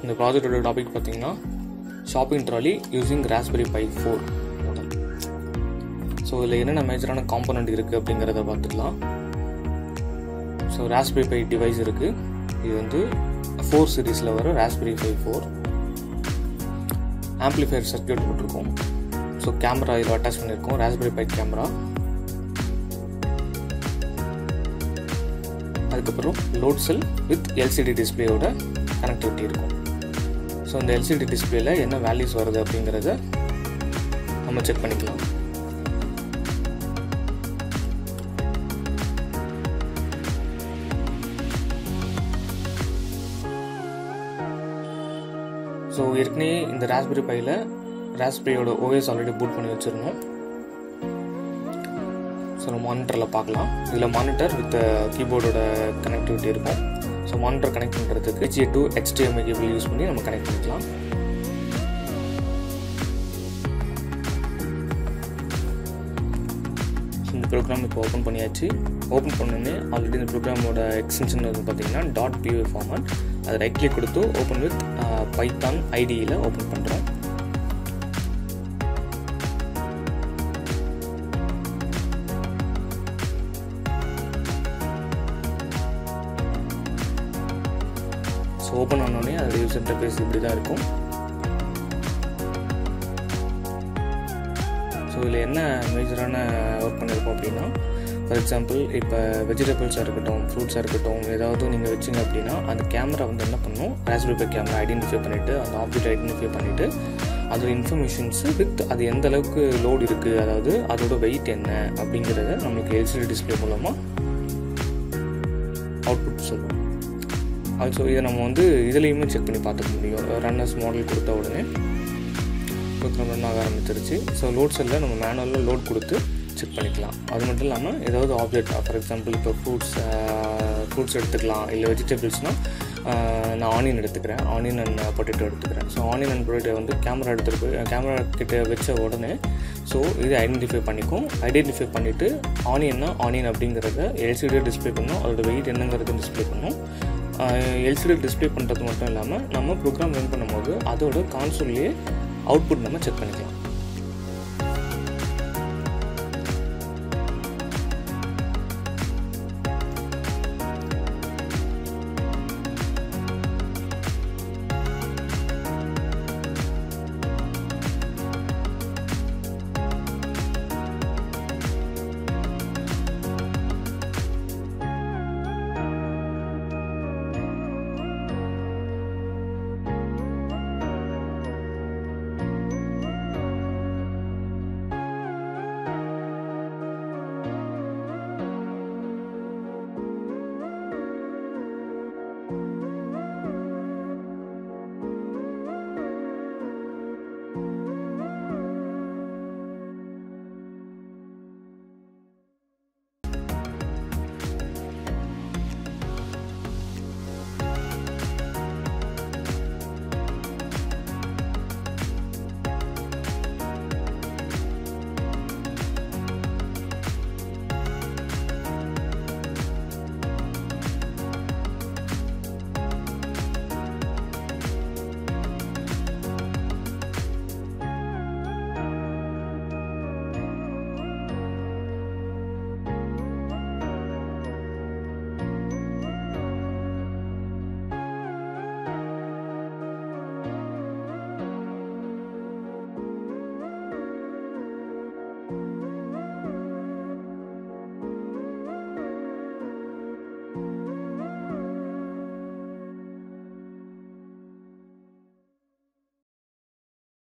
இந்த ப்ராஜெக்டோட டாபிக் பார்த்தீங்கன்னா shopping trolley using Raspberry Pi four model so இதில் என்னென்ன மேஜரான காம்பனண்ட் இருக்குது அப்படிங்கிறத பார்த்துக்கலாம் ஸோ ராஸ்பெரி பை டிவைஸ் இருக்குது இது வந்து ஃபோர் சீரீஸில் வர Raspberry Pi four amplifier circuit போட்டிருக்கோம் ஸோ கேமரா இதில் அட்டாச் பண்ணியிருக்கோம் ராஸ்பெரி பை கேமரா அதுக்கப்புறம் லோட் செல் வித் எல்சிடி டிஸ்பிளேயோட கனெக்டிவிட்டி இருக்கும் ஸோ இந்த எல்சிடி டிஸ்பிளேல என்ன வேல்யூஸ் வருது அப்படிங்கிறத நம்ம செக் பண்ணிக்கலாம் ஸோ ஏற்கனவே இந்த ராஸ்பெரி பையில் ராஸ்பெரியோட ஓஎஸ் ஆல்ரெடி பூட் பண்ணி வச்சுருந்தோம் ஸோ நம்ம மானிட்டரில் பார்க்கலாம் இதில் மானிட்டர் வித் கீபோர்டோட கனெக்டிவிட்டி இருக்கும் ஸோ மானிட்டர் கனெக்ட் பண்ணுறதுக்கு ஜி டூ ஹெச்டிஎம்ஐ கேபிள் யூஸ் பண்ணி நம்ம கனெக்ட் பண்ணிக்கலாம் இந்த ப்ரோக்ராம் இப்போ ஓப்பன் பண்ணியாச்சு ஓப்பன் பண்ணோன்னே ஆல்ரெடி இந்த ப்ரோக்ராமோட எக்ஸ்டென்ஷன் வந்து பார்த்தீங்கன்னா டாட் பியூ ஃபார்மட் அதை ரைட் கிளிக் கொடுத்து ஓப்பன் வித் பைத்தான் ஐடியில் ஓப்பன் பண்ணுறோம் ஸோ ஓப்பன் ஆனோடனே அது யூஸ் இன்டர்ஃபேஸ் இப்படி தான் இருக்கும் ஸோ இதில் என்ன மேஜரான ஒர்க் பண்ணியிருக்கோம் அப்படின்னா ஃபார் எக்ஸாம்பிள் இப்போ வெஜிடபிள்ஸாக இருக்கட்டும் ஃப்ரூட்ஸாக இருக்கட்டும் ஏதாவது நீங்கள் வச்சிங்க அப்படின்னா அந்த கேமரா வந்து என்ன பண்ணும் ராஸ்பெரி பை கேமரா ஐடென்டிஃபை பண்ணிவிட்டு அந்த ஆப்ஜெக்ட் ஐடென்டிஃபை பண்ணிவிட்டு அதோட இன்ஃபர்மேஷன்ஸு வித் அது எந்த அளவுக்கு லோடு இருக்குது அதாவது அதோட வெயிட் என்ன அப்படிங்கிறத நம்மளுக்கு எல்சிடி டிஸ்பிளே மூலமாக அவுட்புட் சொல்லும் ஆல்சோ இதை நம்ம வந்து இதுலேயுமே செக் பண்ணி பார்த்துக்க முடியும் ரன்னர்ஸ் மாடல் கொடுத்த உடனே ப்ரோக்ராம் ரன் ஆக ஆரம்பிச்சிருச்சு ஸோ லோட் செல்லில் நம்ம மேனுவலில் லோட் கொடுத்து செக் பண்ணிக்கலாம் அது மட்டும் இல்லாமல் ஏதாவது ஆப்ஜெக்ட் ஃபார் எக்ஸாம்பிள் இப்போ ஃப்ரூட்ஸ் ஃப்ரூட்ஸ் எடுத்துக்கலாம் இல்லை வெஜிடபிள்ஸ்னால் நான் ஆனியன் எடுத்துக்கிறேன் ஆனியன் அண்ட் பொட்டேட்டோ எடுத்துக்கிறேன் ஸோ ஆனியன் அண்ட் பொட்டேட்டோ வந்து கேமரா எடுத்துகிட்டு போய் கேமரா கிட்ட வச்ச உடனே ஸோ இது ஐடென்டிஃபை பண்ணிக்கும் ஐடென்டிஃபை பண்ணிவிட்டு ஆனியன்னா ஆனியன் அப்படிங்கிறத எல்சிடியை டிஸ்பிளே பண்ணும் அதோட வெயிட் என்னங்கிறத டிஸ்பிளே பண்ணும் எல்சிடி டிஸ்பிளே பண்ணுறது மட்டும் இல்லாமல் நம்ம ப்ரோக்ராம் ரன் பண்ணும்போது அதோட கான்சோல்லையே அவுட்புட் நம்ம செக் பண்ணிக்கலாம்